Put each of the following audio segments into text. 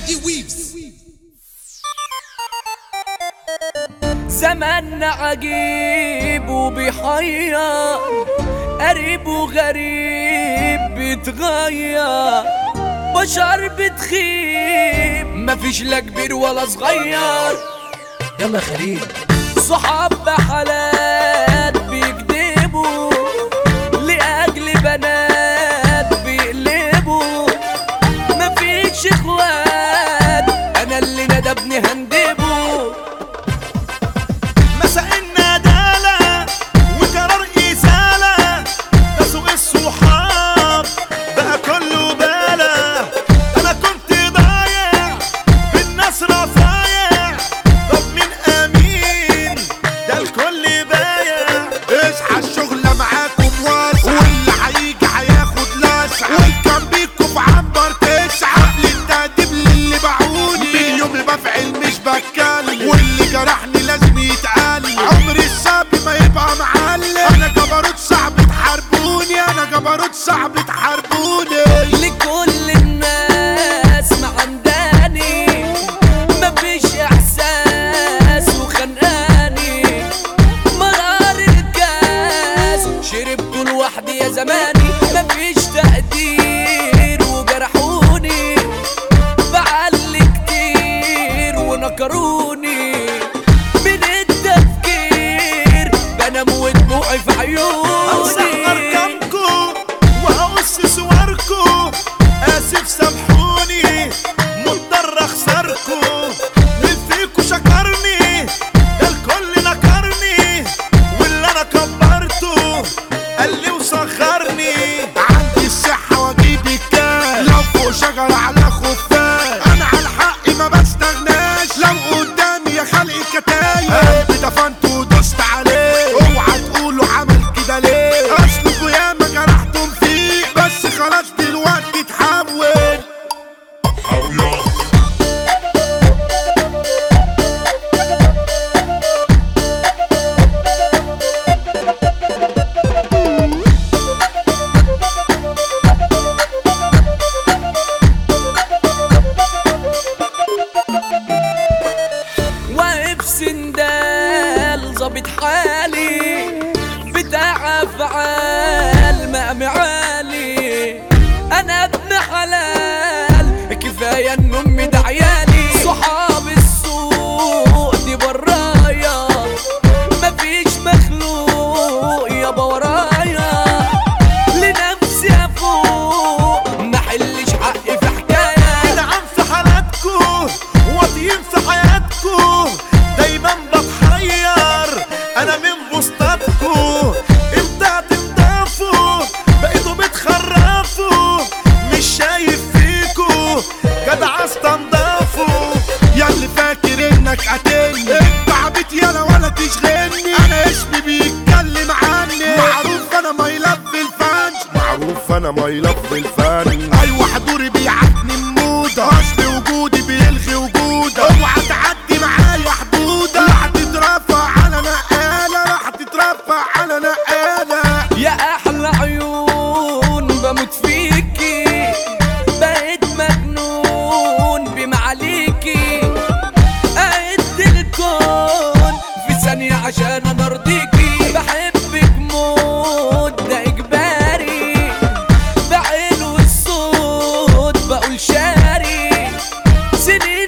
مجدي ويفز زماننا عجيب وبيحير قريب وغريب بيتغير بشر بتخيب مفيش لا كبير ولا صغير يلا خليل صحاب بحالات بيكذبوا لأجل بنات بيقلبوا مفيش اخوات انا اللي ندبني هندبه مساء الندالة وقرار إزالة ده سوق الصحاب بقى كله بالة أنا كنت ضايع بالناس رفايع طب مين أمين ده الكل بايع اصحى الشغلة معاكم واسع واللي هيجي هياخد لسعة والكم بيكم في عنبر تسعة قبل التقديم للي باعوني من يومي بفعل مش بتكلم واللي جرحني لازم يتقال عمري الصعب ما يبقى معلم انا جبروت صعب تحاربوني انا جبروت صعب تحاربوني لكل الناس معنداني مفيش احساس وخنقاني مرار الكاس شربته لوحدي يا زماني مفيش تقدير وجرحوني بعلي كتير ونكروني من التفكير بنام ودموعي في همسح عيوني ارقامكم وهقص صوركم اسف سامحوني مضطر اخسركم مين فيكم شكرني ده الكل نكرني واللي انا كبرته قال لي وسخرني عندي الصحة واجيب الكاس لو فوق شجرة على خفاش انا على الحق ما بستغناش لو قدامي يا خلق كتايب قلبي دفنت ودوست عليه اوعى تقولوا عمل كده ليه اصلكوا ياما جرحتم فيه بس خلاص دلوقتي اتحول واقف سندال ظابط حالي بتاع افعال مقام عالي انا ابن حلال كفايه ان امي ده عيالي صحاب السوق دي برايا مفيش مخلوق يابا ورايا لنفسي افوق محلش حقي في حكايه نعم في حالاتكم واطيين في حياتكم دايما بتحير انا من بوسطاتكم امتى هتنضافوا بقيتوا بتخرفوا مش شايف فيكوا جدع استنضافوا يا اللي فاكر انك قاتلني انت عبيط يالا ولا تشغلني انا اسمي بيتكلم عني معروف انا ماي لاف الفن معروف انا ماي لاف الفن ايوه حضوري بيعدني الموضة اصل وجودي بيلغي وجودك اوعى تعدي معايا حدودك راح تترفع على نقالة راح تترفع على نقالة يا احلى عيون بموت فيكي بقيت مجنون بمعاليكي قعدت الكون في ثانية عشان انا ارضيكي بحبك موت ده اجباري بعين والصوت بقول شاري سنين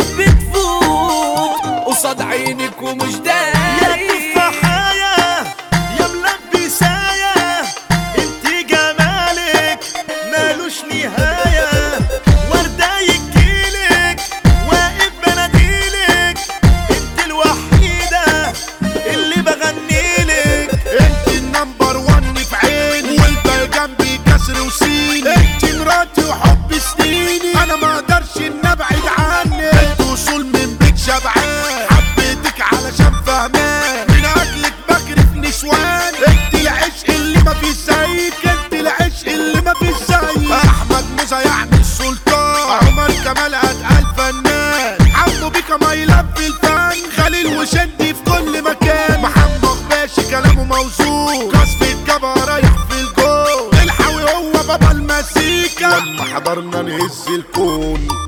بتفوت قصاد عينك ومش يا داري تفاحية يا ملبساية انت جمالك مالوش نهاية وردة يجيلك واقف بناديلك انت الوحيدة اللي بغنيلك انت النمبر ون في عيني والباقي جنبي كسر وسيني انت مراتي وحب سنيني انا ما اقدرش ان ابعد عنك انت وصول من بيت شبعان حبيتك علشان فهمان من اجلك بجري في نسوان انت العشق اللي ما فيش زيك انت العشق اللي ما فيش زيك احمد موسى يعني السلطان عمر كمال اتقل فنان عمو بيكا ما يلبي الفن خليل وشندي في كل مكان محمد باشا كلامه موزون قصف الجبهة رايح في الجول الحاوي هو بابا المزيكا لما حضرنا نهز الكون